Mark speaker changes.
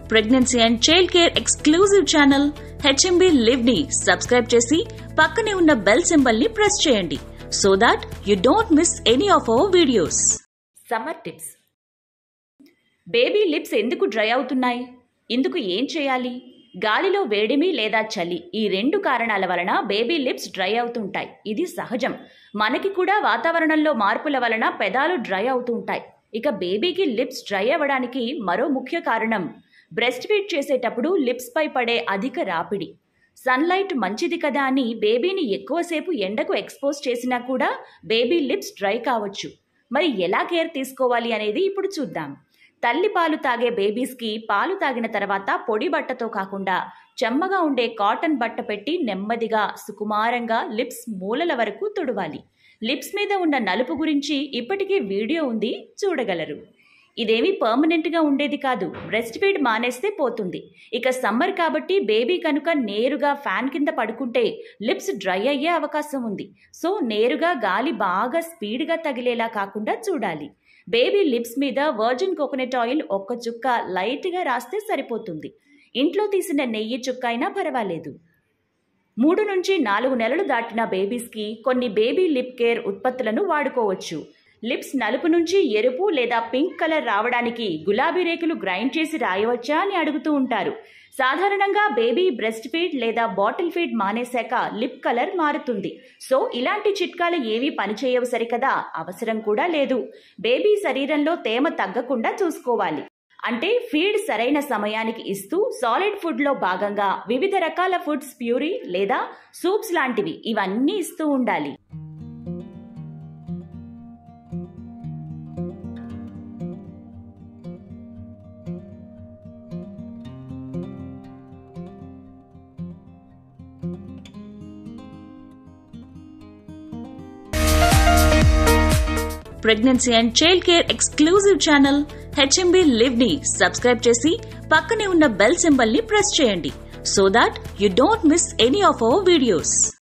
Speaker 1: pregnancy and child care exclusive channel HMB live ని subscribe చేసి పక్కనే ఉన్న బెల్ సింబల్ ని ప్రెస్ చేయండి so that you don't miss any of our videos
Speaker 2: summer tips baby lips ఎందుకు dry అవుతున్నాయి ఇందుకు ఏం చేయాలి గాలిలో వేడిమి లేదా చలి ఈ రెండు కారణాల వలన బేబీ లిప్స్ డ్రై అవుతుంటాయి ఇది సహజం మనకి కూడా వాతావరణంలో మార్పుల వలన పెదాలు డ్రై అవుతుంటాయి ఇక బేబీకి లిప్స్ డ్రై అవ్వడానికి మరో ముఖ్య కారణం బ్రెస్ట్ ఫీడ్ చేసేటప్పుడు లిప్స్ పై పడే అధిక రాపిడి సన్లైట్ మంచిది కదా అని బేబీని ఎక్కువసేపు ఎండకు ఎక్స్పోజ్ చేసినా కూడా బేబీ లిప్స్ డ్రై కావచ్చు మరి ఎలా కేర్ తీసుకోవాలి అనేది ఇప్పుడు చూద్దాం తల్లి పాలు తాగే బేబీస్కి పాలు తాగిన తర్వాత పొడి బట్టతో కాకుండా చెమ్మగా ఉండే కాటన్ బట్ట పెట్టి నెమ్మదిగా సుకుమారంగా లిప్స్ మూలల వరకు తుడవాలి లిప్స్ మీద ఉన్న నలుపు గురించి ఇప్పటికే వీడియో ఉంది చూడగలరు ఇదేమీ పర్మనెంట్గా ఉండేది కాదు బ్రెస్ట్ ఫీడ్ మానేస్తే పోతుంది ఇక సమ్మర్ కాబట్టి బేబీ కనుక నేరుగా ఫ్యాన్ కింద పడుకుంటే లిప్స్ డ్రై అయ్యే అవకాశం ఉంది సో నేరుగా గాలి బాగా స్పీడ్గా తగిలేలా కాకుండా చూడాలి బేబీ లిప్స్ మీద వర్జిన్ కోకోనట్ ఆయిల్ ఒక్క చుక్క లైట్గా రాస్తే సరిపోతుంది ఇంట్లో తీసిన నెయ్యి చుక్క అయినా పర్వాలేదు మూడు నుంచి నాలుగు నెలలు దాటిన బేబీస్కి కొన్ని బేబీ లిప్ కేర్ ఉత్పత్తులను వాడుకోవచ్చు లిప్స్ నలుపు నుంచి ఎరుపు లేదా పింక్ కలర్ రావడానికి గులాబీ రేకులు గ్రైండ్ చేసి రాయవచ్చా అని అడుగుతూ ఉంటారు సాధారణంగా బేబీ బ్రెస్ట్ ఫీడ్ లేదా బాటిల్ ఫీడ్ మానేశాక లిప్ కలర్ మారుతుంది సో ఇలాంటి చిట్కాలు ఏవీ పనిచేయవు సరికదా అవసరం కూడా లేదు బేబీ శరీరంలో తేమ తగ్గకుండా చూసుకోవాలి అంటే ఫీడ్ సరైన సమయానికి ఇస్తూ సాలిడ్ ఫుడ్లో భాగంగా వివిధ రకాల ఫుడ్స్ ప్యూరీ లేదా సూప్స్ లాంటివి ఇవన్నీ ఇస్తూ ఉండాలి
Speaker 1: pregnancy and child care exclusive channel HMB live ని సబ్స్క్రైబ్ చేసి పక్కనే ఉన్న బెల్ సింబల్ ని ప్రెస్ చేయండి so that you don't miss any of our videos